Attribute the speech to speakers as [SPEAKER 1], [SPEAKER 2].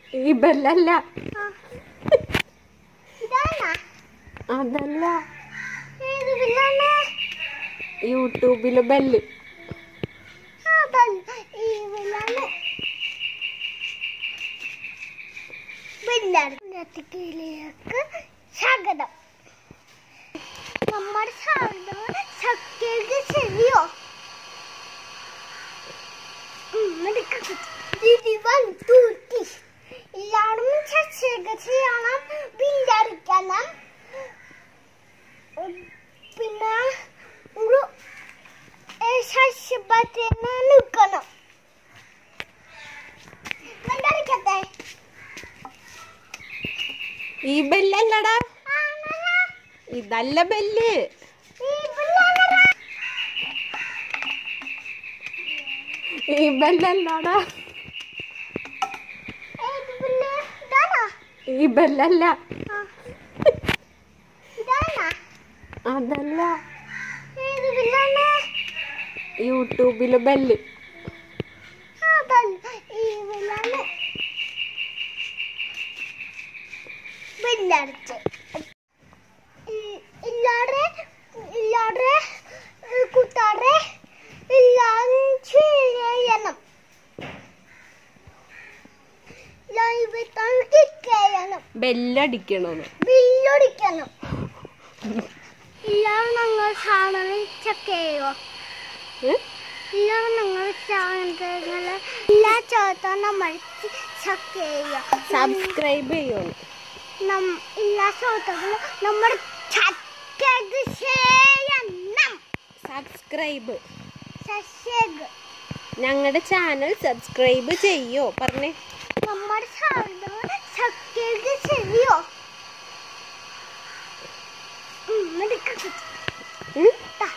[SPEAKER 1] ഈ ബെല്ലല്ല
[SPEAKER 2] ഇതാണോ
[SPEAKER 1] അതല്ല
[SPEAKER 2] ഏത് ബില്ലാണ്
[SPEAKER 1] യൂട്യൂബിലെ ബെല്ല്
[SPEAKER 2] അതല്ല ഈ ബില്ലാണ് ബില്ലത്തിലേക്ക് സ്വാഗതം നമ്മുടെ സ്വാഗതം സത്യക്ക് ശരിയോ തൂറ്റി എല്ലാവരും ചർച്ചയൊക്കെ ചെയ്യണം ബില്ലടിക്കണം പിന്നെ ഒരു ശശിപത്തിന് നിൽക്കണം ബില്ലടിക്കട്ടെ
[SPEAKER 1] ഈ ബെല്ലല്ലടാ ഇതല്ല ബെല്ല്
[SPEAKER 2] ഈ ബില്ലല്ലടാ
[SPEAKER 1] ഈ ബെല്ലല്ലടാ
[SPEAKER 2] ഏത് ബില്ല് ഇതാണോ
[SPEAKER 1] ഈ ബെല്ലല്ല
[SPEAKER 2] ആ. ഇതാണോ
[SPEAKER 1] അതല്ല
[SPEAKER 2] ഏത് ബില്ലാണ്
[SPEAKER 1] യൂട്യൂബിലെ ബെല്ല്
[SPEAKER 2] അതല്ല ഈ ബില്ലാണ് ബില്ലടിച്ച് ഇ- ഇല്ലാതെ ഇല്ലാതെ കുത്താതെ ഇല്ലാതെ ചെയ്യണം ലൈവ് ക്ലിക്ക് ചെയ്യണം
[SPEAKER 1] ബെല്ലടിക്കണമെന്ന്
[SPEAKER 2] ബില്ലടിക്കണം ഇല്ലാതെ ഞങ്ങൾ ചാനൽ ചെക്ക് ചെയ്യുമോ
[SPEAKER 1] ഏ?
[SPEAKER 2] ഇല്ലാതെ ഞങ്ങൾ ചാനലുകൾ എല്ലാ ചോദ്യവും നമ്മൾ ചെക്ക് ചെയ്യുക
[SPEAKER 1] സബ്സ്ക്രൈബ് ചെയ്യണം
[SPEAKER 2] നം- എല്ലാ ചോദ്യങ്ങളും നമ്മൾ ചെക്ക് ചെയ്യണം
[SPEAKER 1] സബ്സ്ക്രൈബ്
[SPEAKER 2] സസ്യഗ്
[SPEAKER 1] ഞങ്ങളുടെ ചാനൽ സബ്സ്ക്രൈബ് ചെയ്യോ പറഞ്ഞേ
[SPEAKER 2] നമ്മുടെ ചോദ്യങ്ങൾ ചെക്ക് ചെയ്യോ ഉം, എടുക്കട്ടെ.
[SPEAKER 1] ഉം?
[SPEAKER 2] ദാ,